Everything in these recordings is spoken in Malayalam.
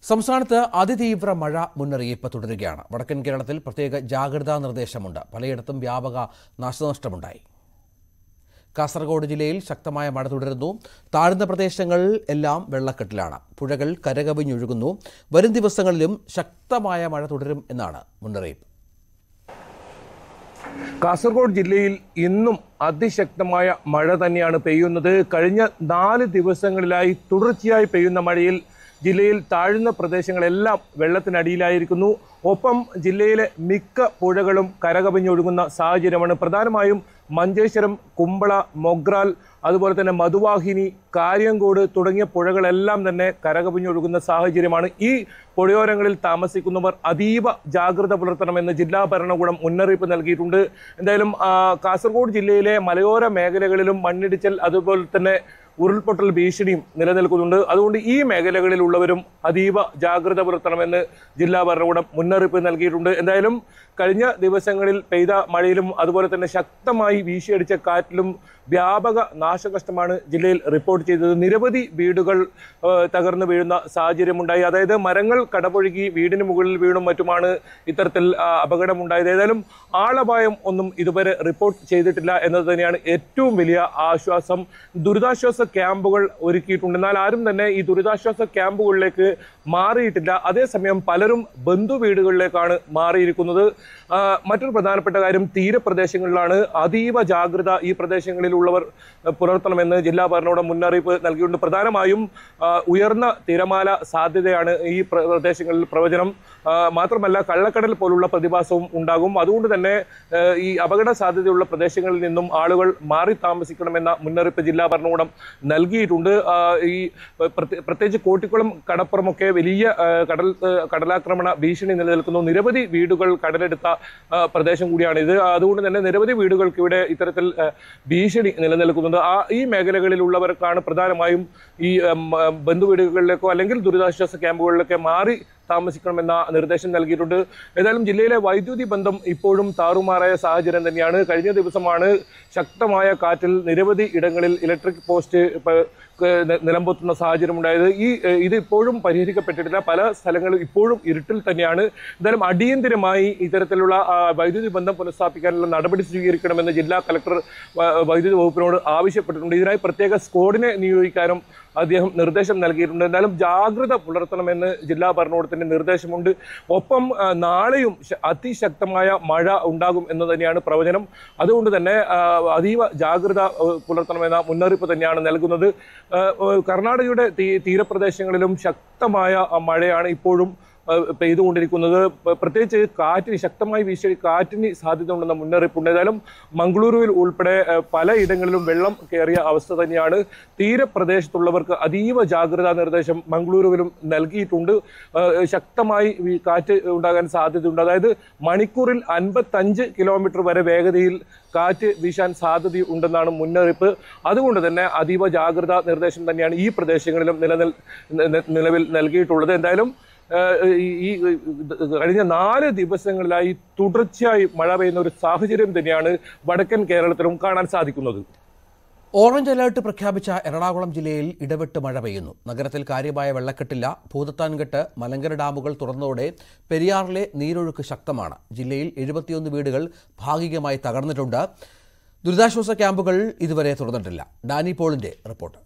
സംസ്ഥാനത്ത് അതിതീവ്ര മഴ മുന്നറിയിപ്പ് തുടരുകയാണ് വടക്കൻ കേരളത്തിൽ പ്രത്യേക ജാഗ്രതാ നിർദ്ദേശമുണ്ട് പലയിടത്തും വ്യാപക നാശനഷ്ടമുണ്ടായി കാസർഗോഡ് ജില്ലയിൽ ശക്തമായ മഴ തുടരുന്നു താഴ്ന്ന പ്രദേശങ്ങൾ എല്ലാം വെള്ളക്കെട്ടിലാണ് പുഴകൾ കരകവിഞ്ഞൊഴുകുന്നു വരും ദിവസങ്ങളിലും ശക്തമായ മഴ തുടരും എന്നാണ് മുന്നറിയിപ്പ് കാസർഗോഡ് ജില്ലയിൽ ഇന്നും അതിശക്തമായ മഴ തന്നെയാണ് പെയ്യുന്നത് കഴിഞ്ഞ നാല് ദിവസങ്ങളിലായി തുടർച്ചയായി പെയ്യുന്ന മഴയിൽ ജില്ലയിൽ താഴ്ന്ന പ്രദേശങ്ങളെല്ലാം വെള്ളത്തിനടിയിലായിരിക്കുന്നു ഒപ്പം ജില്ലയിലെ മിക്ക പുഴകളും കരകവിഞ്ഞൊഴുകുന്ന സാഹചര്യമാണ് പ്രധാനമായും മഞ്ചേശ്വരം കുമ്പള മൊഗ്രാൽ അതുപോലെ തന്നെ മധുവാഹിനി കാര്യങ്കോട് തുടങ്ങിയ പുഴകളെല്ലാം തന്നെ കരകവിഞ്ഞൊഴുകുന്ന സാഹചര്യമാണ് ഈ പുഴയോരങ്ങളിൽ താമസിക്കുന്നവർ അതീവ ജാഗ്രത പുലർത്തണമെന്ന് ജില്ലാ ഭരണകൂടം മുന്നറിയിപ്പ് നൽകിയിട്ടുണ്ട് എന്തായാലും ആ, കാസർഗോഡ് ജില്ലയിലെ മലയോര മേഖലകളിലും മണ്ണിടിച്ചൽ അതുപോലെ തന്നെ ഉരുൾപൊട്ടൽ ഭീഷണിയും നിലനിൽക്കുന്നുണ്ട് അതുകൊണ്ട് ഈ മേഖലകളിലുള്ളവരും അതീവ ജാഗ്രത പുലർത്തണമെന്ന് ജില്ലാ ഭരണകൂടം മുന്നറിയിപ്പ് നൽകിയിട്ടുണ്ട് എന്തായാലും കഴിഞ്ഞ ദിവസങ്ങളിൽ പെയ്ത മഴയിലും അതുപോലെ തന്നെ ശക്തമായി വീശിയടിച്ച കാറ്റിലും വ്യാപക നാശനഷ്ടമാണ് ജില്ലയിൽ റിപ്പോർട്ട് ചെയ്തത് നിരവധി വീടുകൾ ആ, തകർന്നു വീഴുന്ന സാഹചര്യമുണ്ടായി അതായത് മരങ്ങൾ കടപൊഴുകി വീടിന് മുകളിൽ വീണും മറ്റുമാണ് ഇത്തരത്തിൽ ആ, അപകടമുണ്ടായത് ഏതായാലും ആളപായം ഒന്നും ഇതുവരെ റിപ്പോർട്ട് ചെയ്തിട്ടില്ല എന്നത് തന്നെയാണ് ഏറ്റവും വലിയ ആശ്വാസം ദുരിതാശ്വാസ ക്യാമ്പുകൾ ഒരുക്കിയിട്ടുണ്ട് എന്നാൽ ആരും തന്നെ ഈ ദുരിതാശ്വാസ ക്യാമ്പുകളിലേക്ക് മാറിയിട്ടില്ല അതേസമയം പലരും ബന്ധു വീടുകളിലേക്കാണ് മാറിയിരിക്കുന്നത് ആ, മറ്റൊരു പ്രധാനപ്പെട്ട കാര്യം തീരപ്രദേശങ്ങളിലാണ് അതീവ ജാഗ്രത ഈ പ്രദേശങ്ങളിലുള്ളവർ പുലർത്തണമെന്ന് ജില്ലാ ഭരണകൂടം മുന്നറിയിപ്പ് നൽകിയിട്ടുണ്ട് പ്രധാനമായും ആ, ഉയർന്ന തിരമാല സാധ്യതയാണ് ഈ പ്ര- പ്രദേശങ്ങളിൽ പ്രവചനം ആ, മാത്രമല്ല കള്ളക്കടൽ പോലുള്ള പ്രതിഭാസവും ഉണ്ടാകും അതുകൊണ്ട് തന്നെ ആ, ഈ അപകട സാധ്യതയുള്ള പ്രദേശങ്ങളിൽ നിന്നും ആളുകൾ മാറി താമസിക്കണമെന്ന മുന്നറിയിപ്പ് ജില്ലാ ഭരണകൂടം നൽകിയിട്ടുണ്ട് ആ, ഈ പ്രത്യേക- പ്രത്യേകിച്ച് കോട്ടിക്കുളം കടപ്പുറമൊക്കെ വലിയ ആ, കടൽ ആ, കടലാക്രമണ ഭീഷണി നിലനിൽക്കുന്നു നിരവധി വീടുകൾ കടലെടുത്ത ആ, പ്രദേശം കൂടിയാണ് ഇത് അതുകൊണ്ട് തന്നെ നിരവധി വീടുകൾക്ക് ഇവിടെ ഇത്തരത്തിൽ ആ, ഭീഷണി നിലനിൽക്കുന്നുണ്ട് ആ ഈ മേഖലകളിലുള്ളവർക്കാണ് പ്രധാനമായും ഈ ഉം, ആ, ബന്ധുവീടുകളിലേക്കോ അല്ലെങ്കിൽ ദുരിതാശ്വാസ ക്യാമ്പുകളിലൊക്കെ മാറി താമസിക്കണമെന്ന നിർദ്ദേശം നൽകിയിട്ടുണ്ട് ഏതായാലും ജില്ലയിലെ വൈദ്യുതി ബന്ധം ഇപ്പോഴും താറുമാറായ സാഹചര്യം തന്നെയാണ് കഴിഞ്ഞ ദിവസമാണ് ശക്തമായ കാറ്റിൽ നിരവധി ഇടങ്ങളിൽ ഇലക്ട്രിക് പോസ്റ്റ് പ- ക- നി- നിലംപൊത്തുന്ന സാഹചര്യം ഉണ്ടായത് ഈ ഏഹ്, ഇത് ഇപ്പോഴും പരിഹരിക്കപ്പെട്ടിട്ടില്ല പല സ്ഥലങ്ങളും ഇപ്പോഴും ഇരുട്ടിൽ തന്നെയാണ് എന്തായാലും അടിയന്തിരമായി ഇത്തരത്തിലുള്ള ആ, വൈദ്യുതി ബന്ധം പുനഃസ്ഥാപിക്കാനുള്ള നടപടി സ്വീകരിക്കണമെന്ന് ജില്ലാ കളക്ടർ വ- വൈദ്യുതി വകുപ്പിനോട് ആവശ്യപ്പെട്ടിട്ടുണ്ട് ഇതിനായി പ്രത്യേക സ്ക്വാഡിനെ നിയോഗിക്കാനും അദ്ദേഹം നിർദ്ദേശം നൽകിയിട്ടുണ്ട് എന്തായാലും ജാഗ്രത പുലർത്തണമെന്ന് ജില്ലാ ഭരണകൂടത്തിന്റെ നിർദ്ദേശമുണ്ട് ഒപ്പം ആ, നാളെയും ശ- അതിശക്തമായ മഴ ഉണ്ടാകും എന്ന് തന്നെയാണ് പ്രവചനം അതുകൊണ്ട് തന്നെ ആ, അതീവ ജാഗ്രത ആ, പുലർത്തണമെന്ന മുന്നറിയിപ്പ് തന്നെയാണ് നൽകുന്നത് ആ, ആ, കർണാടകയുടെ തീ- തീരപ്രദേശങ്ങളിലും ശക്തമായ ആ, മഴയാണ് ഇപ്പോഴും ആ, പെയ്തുകൊണ്ടിരിക്കുന്നത് പ- പ്രത്യേകിച്ച് കാറ്റിന് ശക്തമായി വീശി കാറ്റിന് സാധ്യത ഉണ്ടെന്ന മുന്നറിയിപ്പുണ്ട് ഏതായാലും മംഗളൂരുവിൽ ഉൾപ്പെടെ ആ, പലയിടങ്ങളിലും വെള്ളം കയറിയ അവസ്ഥ തന്നെയാണ് തീരപ്രദേശത്തുള്ളവർക്ക് അതീവ ജാഗ്രതാ നിർദ്ദേശം മംഗളൂരുവിലും നൽകിയിട്ടുണ്ട് ആ, ശക്തമായി ഈ കാറ്റ് ഉണ്ടാകാൻ സാധ്യതയുണ്ട് അതായത് മണിക്കൂറിൽ അൻപത്തഞ്ച് കിലോമീറ്റർ വരെ വേഗതയിൽ കാറ്റ് വീശാൻ സാധ്യതയുണ്ടെന്നാണ് മുന്നറിയിപ്പ് അതുകൊണ്ട് തന്നെ അതീവ ജാഗ്രതാ നിർദ്ദേശം തന്നെയാണ് ഈ പ്രദേശങ്ങളിലും നിലനിൽ നി- നിലവിൽ നൽകിയിട്ടുള്ളത് എന്തായാലും ഏഹ് ഈ ഈ കഴിഞ്ഞ നാല് ദിവസങ്ങളിലായി തുടർച്ചയായി മഴ പെയ്യുന്ന ഒരു സാഹചര്യം തന്നെയാണ് വടക്കൻ കേരളത്തിലും കാണാൻ സാധിക്കുന്നത് ഓറഞ്ച് അലേർട്ട് പ്രഖ്യാപിച്ച എറണാകുളം ജില്ലയിൽ ഇടവിട്ട് മഴ പെയ്യുന്നു നഗരത്തിൽ കാര്യമായ വെള്ളക്കെട്ടില്ല ഭൂതത്താൻകെട്ട് മലങ്കര ഡാമുകൾ തുറന്നതോടെ പെരിയാറിലെ നീരൊഴുക്ക് ശക്തമാണ് ജില്ലയിൽ എഴുപത്തിയൊന്ന് വീടുകൾ ഭാഗികമായി തകർന്നിട്ടുണ്ട് ദുരിതാശ്വാസ ക്യാമ്പുകൾ ഇതുവരെ തുറന്നിട്ടില്ല ഡാനി പോളിന്റെ റിപ്പോർട്ട്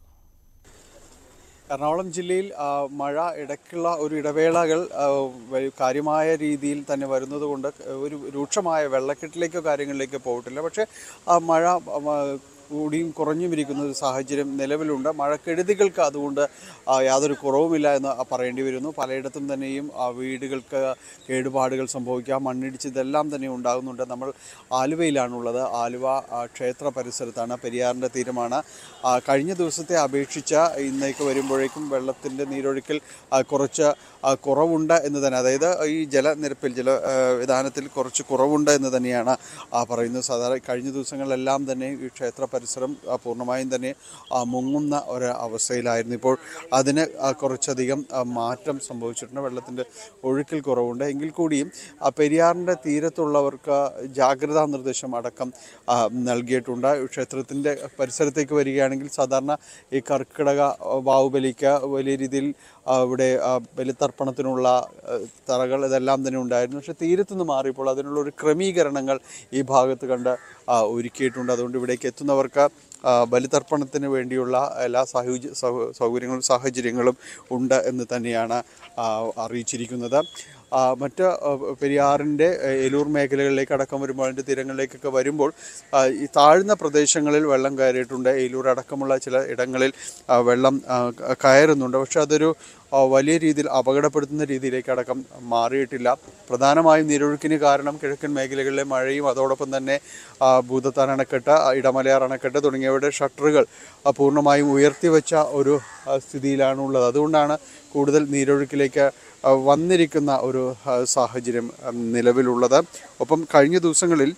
എറണാകുളം ജില്ലയിൽ ആ, മഴ ഇടയ്ക്കുള്ള ഒരു ഇടവേളകൾ ആ, വ- കാര്യമായ രീതിയിൽ തന്നെ വരുന്നത് കൊണ്ട് ഒരു രൂക്ഷമായ വെള്ളക്കെട്ടിലേക്കോ കാര്യങ്ങളിലേക്കോ പോയിട്ടില്ല പക്ഷേ ആ മഴ ആ, കൂടിയും കുറഞ്ഞും ഇരിക്കുന്ന ഒരു സാഹചര്യം നിലവിലുണ്ട് മഴക്കെടുതികൾക്ക് അതുകൊണ്ട് ആ, യാതൊരു കുറവുമില്ല എന്ന് പറയേണ്ടി വരുന്നു പലയിടത്തും തന്നെയും ആ, വീടുകൾക്ക് കേടുപാടുകൾ സംഭവിക്കാം മണ്ണിടിച്ച് ഇതെല്ലാം തന്നെ ഉണ്ടാകുന്നുണ്ട് നമ്മൾ ആലുവയിലാണുള്ളത് ആലുവ ആ, ക്ഷേത്ര പരിസരത്താണ് പെരിയാറിൻ്റെ തീരമാണ് ആ, കഴിഞ്ഞ ദിവസത്തെ അപേക്ഷിച്ച് ഇന്നേക്ക് വരുമ്പോഴേക്കും വെള്ളത്തിൻ്റെ നീരൊഴുക്കിൽ ആ, കുറച്ച് ആ, കുറവുണ്ട് എന്ന് തന്നെ അതായത് ഈ ജലനിരപ്പിൽ ജല ആ, വിധാനത്തിൽ കുറച്ച് കുറവുണ്ട് എന്ന് തന്നെയാണ് ആ, പറയുന്നത് സാധാരണ കഴിഞ്ഞ ദിവസങ്ങളിലെല്ലാം തന്നെ ഈ ക്ഷേത്ര പരിസരം ആ, പൂർണ്ണമായും തന്നെ ആ, മുങ്ങുന്ന ഒരു അവസ്ഥയിലായിരുന്നു ഇപ്പോൾ അതിന് ആ, കുറച്ചധികം ആ, മാറ്റം സംഭവിച്ചിട്ടുണ്ട് വെള്ളത്തിൻ്റെ ഒഴുക്കിൽ കുറവുണ്ട് എങ്കിൽ കൂടിയും ആ, പെരിയാറിൻ്റെ തീരത്തുള്ളവർക്ക് ജാഗ്രതാ നിർദ്ദേശം അടക്കം ആ, നൽകിയിട്ടുണ്ട് ക്ഷേത്രത്തിൻ്റെ പരിസരത്തേക്ക് വരികയാണെങ്കിൽ സാധാരണ ഈ കർക്കിടക ആ, ബാഹുബലിക്ക് വലിയ രീതിയിൽ ആ, ഇവിടെ ആ, ബലിതർപ്പണത്തിനുള്ള ആ, തറകൾ ഇതെല്ലാം തന്നെ ഉണ്ടായിരുന്നു പക്ഷേ തീരത്തുനിന്ന് മാറിയപ്പോൾ അതിനുള്ള ഒരു ക്രമീകരണങ്ങൾ ഈ ഭാഗത്ത് കണ്ട് ആ, ഒരുക്കിയിട്ടുണ്ട് അതുകൊണ്ട് ഇവിടേക്ക് എത്തുന്നവർക്ക് ആ, ബലിതർപ്പണത്തിന് വേണ്ടിയുള്ള എല്ലാ സഹൗജ സൗ- സൗകര്യങ്ങളും സാഹചര്യങ്ങളും ഉണ്ട് എന്ന് തന്നെയാണ് ആ, അറിയിച്ചിരിക്കുന്നത് ആ, മറ്റ് ആ, പെരിയാറിൻ്റെ ആ, ഏലൂർ മേഖലകളിലേക്ക് അടക്കം വരുമ്പോൾ അതിൻ്റെ തീരങ്ങളിലേക്കൊക്കെ വരുമ്പോൾ ആ, ഈ താഴ്ന്ന പ്രദേശങ്ങളിൽ വെള്ളം കയറിയിട്ടുണ്ട് ഏലൂർ അടക്കമുള്ള ചില ഇടങ്ങളിൽ ആ, വെള്ളം ആ, ക- കയറുന്നുണ്ട് പക്ഷെ അതൊരു ആ, വലിയ രീതിയിൽ അപകടപ്പെടുത്തുന്ന രീതിയിലേക്ക് അടക്കം മാറിയിട്ടില്ല പ്രധാനമായും നീരൊഴുക്കിന് കാരണം കിഴക്കൻ മേഖലകളിലെ മഴയും അതോടൊപ്പം തന്നെ ആ, ഭൂതത്താൻ അണക്കെട്ട് ആ, ഇടമലയാർ അണക്കെട്ട് തുടങ്ങിയവയുടെ ഷട്ടറുകൾ ആ, പൂർണ്ണമായും ഉയർത്തിവെച്ച ഒരു ആ, സ്ഥിതിയിലാണ് ഉള്ളത് അതുകൊണ്ടാണ് കൂടുതൽ നീരൊഴുക്കിലേക്ക് ആ, വന്നിരിക്കുന്ന ഒരു ആ, സാഹചര്യം ആ, നിലവിലുള്ളത് ഒപ്പം കഴിഞ്ഞ ദിവസങ്ങളിൽ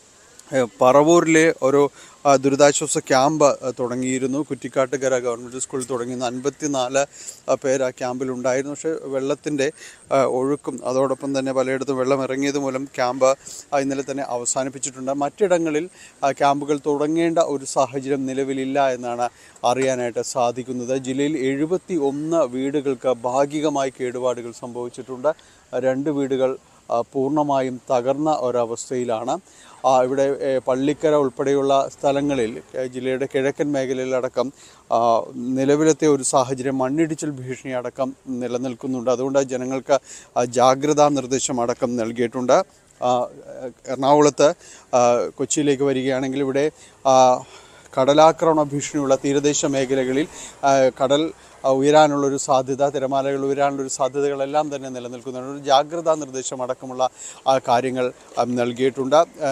ഏഹ് പറവൂരിലെ ഒരു ആ, ദുരിതാശ്വാസ ക്യാമ്പ് ആ, തുടങ്ങിയിരുന്നു കുറ്റിക്കാട്ടുകര ഗവൺമെൻറ് സ്കൂളിൽ തുടങ്ങിയിരുന്ന അൻപത്തിനാല് പേര് ആ ക്യാമ്പിൽ ഉണ്ടായിരുന്നു പക്ഷേ വെള്ളത്തിൻ്റെ ആ, ഒഴുക്കും അതോടൊപ്പം തന്നെ പലയിടത്തും വെള്ളം ഇറങ്ങിയത് മൂലം ക്യാമ്പ് ആ, ഇന്നലെ തന്നെ അവസാനിപ്പിച്ചിട്ടുണ്ട് മറ്റിടങ്ങളിൽ ആ, ക്യാമ്പുകൾ തുടങ്ങേണ്ട ഒരു സാഹചര്യം നിലവിലില്ല എന്നാണ് അറിയാനായിട്ട് സാധിക്കുന്നത് ജില്ലയിൽ എഴുപത്തി ഒന്ന് വീടുകൾക്ക് ഭാഗികമായി കേടുപാടുകൾ സംഭവിച്ചിട്ടുണ്ട് രണ്ട് വീടുകൾ ആ, പൂർണ്ണമായും തകർന്ന ഒരവസ്ഥയിലാണ് ആ, ഇവിടെ ഏ, പള്ളിക്കര ഉൾപ്പെടെയുള്ള സ്ഥലങ്ങളിൽ ഏ, ജില്ലയുടെ കിഴക്കൻ മേഖലയിലടക്കം ആ, നിലവിലത്തെ ഒരു സാഹചര്യം മണ്ണിടിച്ചിൽ ഭീഷണി അടക്കം നിലനിൽക്കുന്നുണ്ട് അതുകൊണ്ട് ജനങ്ങൾക്ക് ആ, ജാഗ്രതാ നിർദ്ദേശം അടക്കം നൽകിയിട്ടുണ്ട് ആ, എറണാകുളത്ത് ആ, കൊച്ചിയിലേക്ക് വരികയാണെങ്കിൽ ഇവിടെ ആ, കടലാക്രമണ ഭീഷണിയുള്ള തീരദേശ മേഖലകളിൽ ആ, കടൽ ആ, ഉയരാനുള്ളൊരു സാധ്യത തിരമാലകൾ ഉയരാനുള്ളൊരു സാധ്യതകളെല്ലാം തന്നെ നിലനിൽക്കുന്നുണ്ട് ഒരു ജാഗ്രതാ നിർദ്ദേശം അടക്കമുള്ള ആ, കാര്യങ്ങൾ ആ, നൽകിയിട്ടുണ്ട് ആ,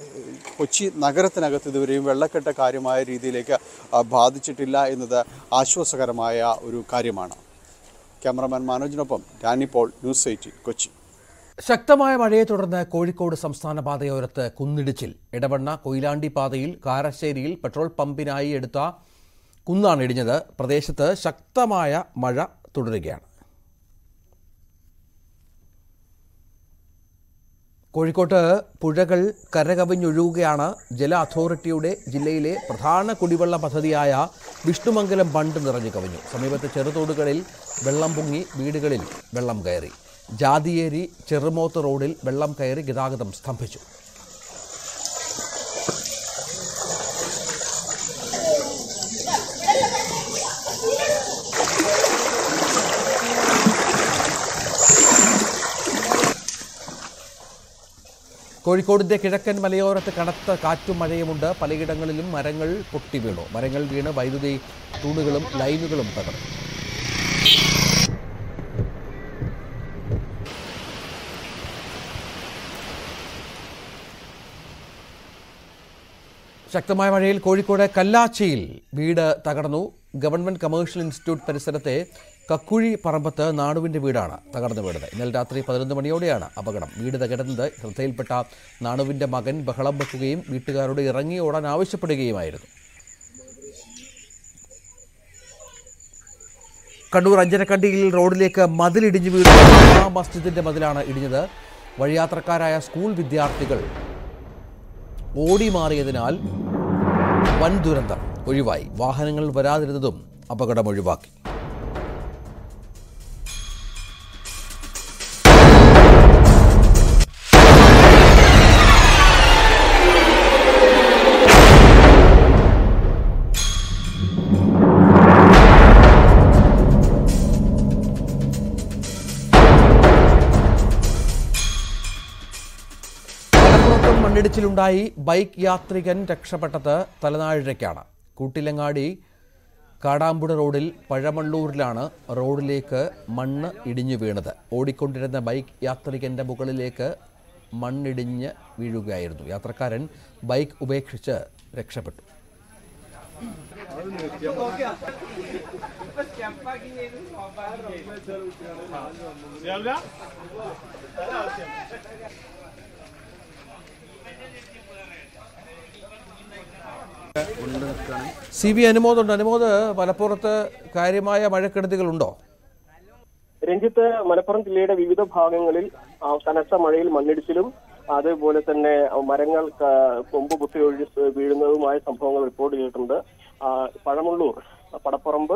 കൊച്ചി നഗരത്തിനകത്ത് ഇതുവരെയും വെള്ളക്കെട്ട് കാര്യമായ രീതിയിലേക്ക് ആ, ബാധിച്ചിട്ടില്ല എന്നത് ആശ്വാസകരമായ ഒരു കാര്യമാണ് ക്യാമറമാൻ മനോജിനൊപ്പം Danny Paul news eighteen Kochi ശക്തമായ മഴയെ തുടർന്ന് കോഴിക്കോട് സംസ്ഥാന പാതയോരത്ത് കുന്നിടിച്ചിൽ ഇടവണ്ണ കൊയിലാണ്ടി പാതയിൽ കാരശ്ശേരിയിൽ പെട്രോൾ പമ്പിനായി എടുത്ത കുന്നാണ് ഇടിഞ്ഞത് പ്രദേശത്ത് ശക്തമായ മഴ തുടരുകയാണ് കോഴിക്കോട്ട് പുഴകൾ കരകവിഞ്ഞൊഴുകുകയാണ് ജല അതോറിറ്റിയുടെ ജില്ലയിലെ പ്രധാന കുടിവെള്ള പദ്ധതിയായ വിഷ്ണുമംഗലം ബണ്ട് നിറഞ്ഞു കവിഞ്ഞു സമീപത്തെ ചെറുതോടുകളിൽ വെള്ളം പൊങ്ങി വീടുകളിൽ വെള്ളം കയറി ജാതിയേരി ചെറുമോത്ത് റോഡിൽ വെള്ളം കയറി ഗതാഗതം സ്തംഭിച്ചു കോഴിക്കോടിന്റെ കിഴക്കൻ മലയോരത്ത് കനത്ത കാറ്റും മഴയുമുണ്ട് പലയിടങ്ങളിലും മരങ്ങൾ പൊട്ടി വീണു മരങ്ങൾ വീണ് വൈദ്യുതി തൂണുകളും ലൈനുകളും തകർന്നു ശക്തമായ മഴയിൽ കോഴിക്കോട് കല്ലാച്ചിയിൽ വീട് തകർന്നു ഗവൺമെന്റ് കമേഴ്ഷ്യൽ ഇൻസ്റ്റിറ്റ്യൂട്ട് പരിസരത്തെ കക്കുഴി പറമ്പത്ത് നാടുവിന്റെ വീടാണ് തകർന്നു വീണത് ഇന്നലെ രാത്രി പതിനൊന്ന് മണിയോടെയാണ് അപകടം വീട് തകരുന്നത് ശ്രദ്ധയിൽപ്പെട്ട നാടുവിന്റെ മകൻ ബഹളം വെക്കുകയും വീട്ടുകാരോട് ഇറങ്ങി ഓടാൻ ആവശ്യപ്പെടുകയുമായിരുന്നു കണ്ണൂർ അഞ്ചരക്കണ്ടിയിൽ റോഡിലേക്ക് മതിലിടിഞ്ഞു വീണു ജുമാ മസ്ജിദിന്റെ മതിലാണ് ഇടിഞ്ഞത് വഴിയാത്രക്കാരായ സ്കൂൾ വിദ്യാർത്ഥികൾ ഓടി മാറിയതിനാൽ വൻ ദുരന്തം ഒഴിവായി വാഹനങ്ങൾ വരാതിരുന്നതും അപകടം ഒഴിവാക്കി മലപ്പുറത്തും മണ്ണിടിച്ചിലുണ്ടായി ബൈക്ക് യാത്രികൻ രക്ഷപ്പെട്ടത് തലനാഴിഴയ്ക്കാണ് കൂട്ടിലങ്ങാടി കാടാമ്പുഴ റോഡിൽ പഴമള്ളൂരിലാണ് റോഡിലേക്ക് മണ്ണ് ഇടിഞ്ഞു വീണത് ഓടിക്കൊണ്ടിരുന്ന ബൈക്ക് യാത്രികന്റെ മുകളിലേക്ക് മണ്ണിടിഞ്ഞ് വീഴുകയായിരുന്നു യാത്രക്കാരൻ ബൈക്ക് ഉപേക്ഷിച്ച് രക്ഷപ്പെട്ടു സി ബി അനുമോദുണ്ട് അനുമോദ് മലപ്പുറത്ത് കാര്യമായ മഴക്കെടുതികളുണ്ടോ രഞ്ജിത്ത് മലപ്പുറം ജില്ലയുടെ വിവിധ ഭാഗങ്ങളിൽ ആ, കനത്ത മഴയിൽ മണ്ണിടിച്ചിലും അതുപോലെ തന്നെ ആ, മരങ്ങൾ ക- കൊമ്പ് കുത്തി ഒഴി വീഴുന്നതുമായ സംഭവങ്ങൾ റിപ്പോർട്ട് ചെയ്തിട്ടുണ്ട് ആ, പഴമുള്ളൂർ പടപ്പുറമ്പ്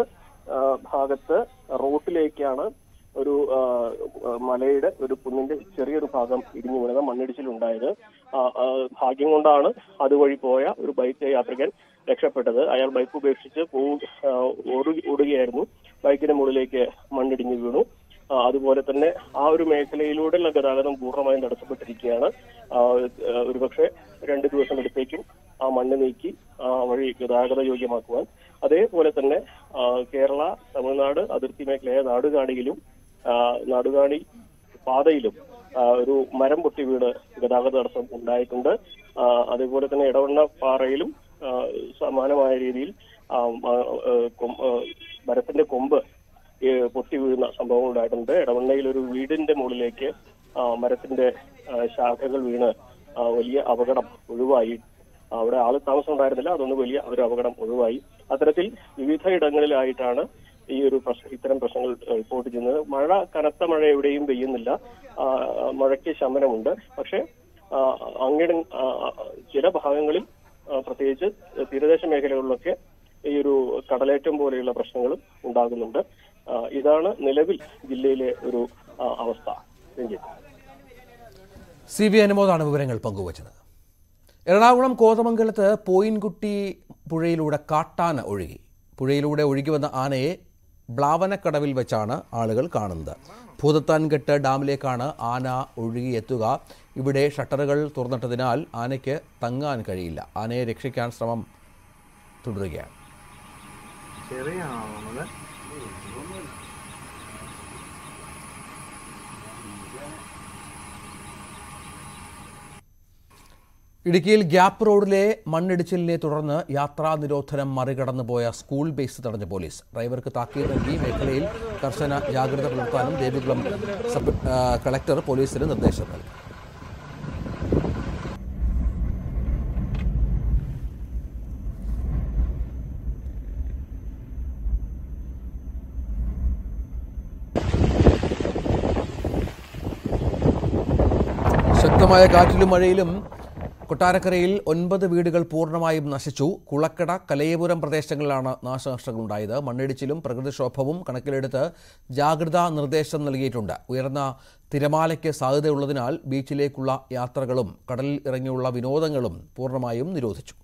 ആ, ഭാഗത്ത് റോട്ടിലേക്കാണ് ഒരു ആ, ആ, മലയുടെ ഒരു കുന്നിന്റെ ചെറിയൊരു ഭാഗം ഇടിഞ്ഞു വീണത് മണ്ണിടിച്ചിലുണ്ടായത് ആ, ആ, ഭാഗ്യം കൊണ്ടാണ് അതുവഴി പോയ ഒരു ബൈക്ക് യാത്രികൻ രക്ഷപ്പെട്ടത് അയാൾ ബൈക്ക് ഉപേക്ഷിച്ച് പോ- ആ, ഓടുക- ഓടുകയായിരുന്നു ബൈക്കിന്റെ മുകളിലേക്ക് മണ്ണിടിഞ്ഞു വീണു ആ, അതുപോലെ തന്നെ ആ ഒരു മേഖലയിലൂടെയുള്ള ഗതാഗതം പൂർണ്ണമായും തടസ്സപ്പെട്ടിരിക്കുകയാണ് ആ, ആ, ഒരുപക്ഷെ രണ്ട് ദിവസം എടുത്തേക്കും ആ മണ്ണ് നീക്കി ആ വഴി ഗതാഗത യോഗ്യമാക്കുവാൻ അതേപോലെ തന്നെ ആ, കേരള തമിഴ്നാട് അതിർത്തി മേഖലയായ നാടുകാണിയിലും ആ, നാടുകാണി പാതയിലും ആ, ഒരു മരം പൊട്ടി വീണ് ഗതാഗത തടസ്സം ഉണ്ടായിട്ടുണ്ട് ആ, അതേപോലെ തന്നെ ഇടവണ്ണ പാറയിലും ആ, സമാനമായ രീതിയിൽ ആ, ആ, ആ, കൊം- ആ, മരത്തിന്റെ കൊമ്പ് ഏ, പൊട്ടി വീഴുന്ന സംഭവങ്ങൾ ഉണ്ടായിട്ടുണ്ട് ഇടവണ്ണയിൽ ഒരു വീടിന്റെ മുകളിലേക്ക് ആ, മരത്തിന്റെ ആ, ശാഖകൾ വീണ് ആ, വലിയ അപകടം ഒഴിവായി അവിടെ ആള് താമസം ഉണ്ടായിരുന്നില്ല അതൊന്ന് വലിയ ഒരു അപകടം ഒഴിവായി അത്തരത്തിൽ വിവിധ ഇടങ്ങളിലായിട്ടാണ് ഈ ഒരു പ്രശ്ന ഇത്തരം പ്രശ്നങ്ങൾ റിപ്പോർട്ട് ചെയ്യുന്നത് മഴ കനത്ത മഴ എവിടെയും പെയ്യുന്നില്ല ആ, മഴയ്ക്ക് ശമനമുണ്ട് പക്ഷേ ആ, അങ്ങനെ ആ, ചില ഭാഗങ്ങളിൽ ആ, പ്രത്യേകിച്ച് തീരദേശ മേഖലകളിലൊക്കെ ഈ ഒരു കടലേറ്റം പോലെയുള്ള പ്രശ്നങ്ങളും ഉണ്ടാകുന്നുണ്ട് ആ, ഇതാണ് നിലവിൽ ജില്ലയിലെ ഒരു ആ, അവസ്ഥ രഞ്ജിത്ത് സി വി അനുമോദാണ് വിവരങ്ങൾ പങ്കുവച്ചത് എറണാകുളം കോതമംഗലത്ത് പോയിൻകുട്ടി പുഴയിലൂടെ കാട്ടാന ഒഴുകി പുഴയിലൂടെ ഒഴുകി വന്ന ആനയെ ബ്ലാവനക്കടവിൽ വെച്ചാണ് ആളുകൾ കാണുന്നത് ഭൂതത്താൻകെട്ട് ഡാമിലേക്കാണ് ആന ഒഴുകിയെത്തുക ഇവിടെ ഷട്ടറുകൾ തുറന്നിട്ടതിനാൽ ആനയ്ക്ക് തങ്ങാൻ കഴിയില്ല ആനയെ രക്ഷിക്കാൻ ശ്രമം തുടരുകയാണ് ഇടുക്കിയിൽ ഗ്യാപ്പ് റോഡിലെ മണ്ണിടിച്ചിലിനെ തുടർന്ന് യാത്രാ നിരോധനം മറികടന്നു പോയ സ്കൂൾ ബേസ് തടഞ്ഞ പോലീസ് ഡ്രൈവർക്ക് താക്കീത് നൽകി മേഖലയിൽ കർശന ജാഗ്രത പുലർത്താനും ദേവികുളം സബ് ആ, കളക്ടർ പോലീസിന് നിർദ്ദേശം നൽകി ശക്തമായ കാറ്റിലും മഴയിലും കൊട്ടാരക്കരയിൽ ഒൻപത് വീടുകൾ പൂർണ്ണമായും നശിച്ചു കുളക്കട കലയപുരം പ്രദേശങ്ങളിലാണ് നാശനഷ്ടങ്ങൾ ഉണ്ടായത് മണ്ണിടിച്ചിലും പ്രകൃതിക്ഷോഭവും കണക്കിലെടുത്ത് ജാഗ്രതാ നിർദ്ദേശം നൽകിയിട്ടുണ്ട് ഉയർന്ന തിരമാലയ്ക്ക് സാധ്യതയുള്ളതിനാൽ ബീച്ചിലേക്കുള്ള യാത്രകളും കടലിൽ ഇറങ്ങിയുള്ള വിനോദങ്ങളും പൂർണ്ണമായും നിരോധിച്ചു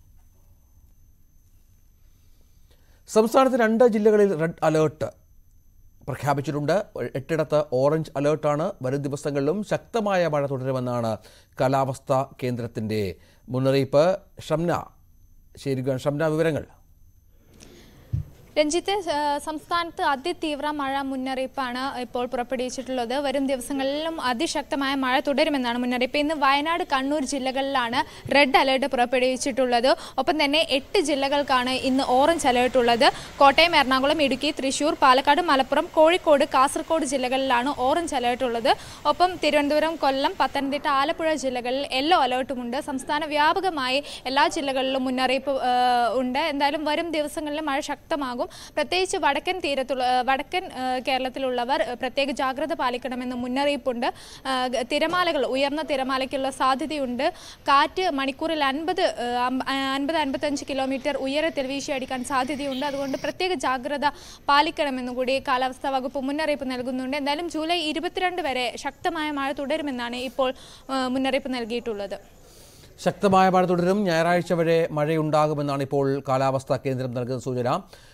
സംസ്ഥാനത്ത് രണ്ട് ജില്ലകളിൽ റെഡ് അലേർട്ട് പ്രഖ്യാപിച്ചിട്ടുണ്ട് എട്ടിടത്ത് ഓറഞ്ച് അലേർട്ടാണ് വരും ദിവസങ്ങളിലും ശക്തമായ മഴ തുടരുമെന്നാണ് കാലാവസ്ഥാ കേന്ദ്രത്തിന്റെ മുന്നറിയിപ്പ് ഷംന ശരി ഷംന വിവരങ്ങൾ രഞ്ജിത്ത് ഏഹ് സംസ്ഥാനത്ത് അതിതീവ്ര മഴ മുന്നറിയിപ്പാണ് ഇപ്പോൾ പുറപ്പെടുവിച്ചിട്ടുള്ളത് വരും ദിവസങ്ങളിലും അതിശക്തമായ മഴ തുടരുമെന്നാണ് മുന്നറിയിപ്പ് ഇന്ന് വയനാട് കണ്ണൂർ ജില്ലകളിലാണ് റെഡ് അലേർട്ട് പുറപ്പെടുവിച്ചിട്ടുള്ളത് ഒപ്പം തന്നെ എട്ട് ജില്ലകൾക്കാണ് ഇന്ന് ഓറഞ്ച് അലേർട്ട് ഉള്ളത് കോട്ടയം എറണാകുളം ഇടുക്കി തൃശൂർ പാലക്കാട് മലപ്പുറം കോഴിക്കോട് കാസർഗോഡ് ജില്ലകളിലാണ് ഓറഞ്ച് അലേർട്ട് ഉള്ളത് ഒപ്പം തിരുവനന്തപുരം കൊല്ലം പത്തനംതിട്ട ആലപ്പുഴ ജില്ലകളിൽ യെല്ലോ അലേർട്ടുമുണ്ട് സംസ്ഥാന വ്യാപകമായി എല്ലാ ജില്ലകളിലും മുന്നറിയിപ്പ് ഏഹ് ഉണ്ട് എന്തായാലും വരും ദിവസങ്ങളിൽ മഴ ശക്തമാകും പ്രത്യേകിച്ച് വടക്കൻ തീരത്തുള്ള ഏഹ് വടക്കൻ ഏഹ് കേരളത്തിലുള്ളവർ ഏഹ് പ്രത്യേക ജാഗ്രത പാലിക്കണമെന്ന് മുന്നറിയിപ്പുണ്ട് ഏഹ് ഗ- തിരമാലകൾ ഉയർന്ന തിരമാലയ്ക്കുള്ള സാധ്യതയുണ്ട് കാറ്റ് മണിക്കൂറിൽ അൻപത് അൻപത് അൻപത്തഞ്ച് കിലോമീറ്റർ ഉയരത്തിൽ വീശിയടിക്കാൻ സാധ്യതയുണ്ട് അതുകൊണ്ട് പ്രത്യേക ജാഗ്രത പാലിക്കണമെന്നും കൂടി കാലാവസ്ഥാ വകുപ്പ് മുന്നറിയിപ്പ് നൽകുന്നുണ്ട് എന്തായാലും ജൂലൈ ഇരുപത്തിരണ്ട് വരെ ശക്തമായ മഴ തുടരുമെന്നാണ് ഇപ്പോൾ ഏഹ് മുന്നറിയിപ്പ് നൽകിയിട്ടുള്ളത് ശക്തമായ മഴ തുടരും ഞായറാഴ്ച വരെ മഴയുണ്ടാകുമെന്നാണ് ഇപ്പോൾ കാലാവസ്ഥാ കേന്ദ്രം നൽകുന്ന സൂചന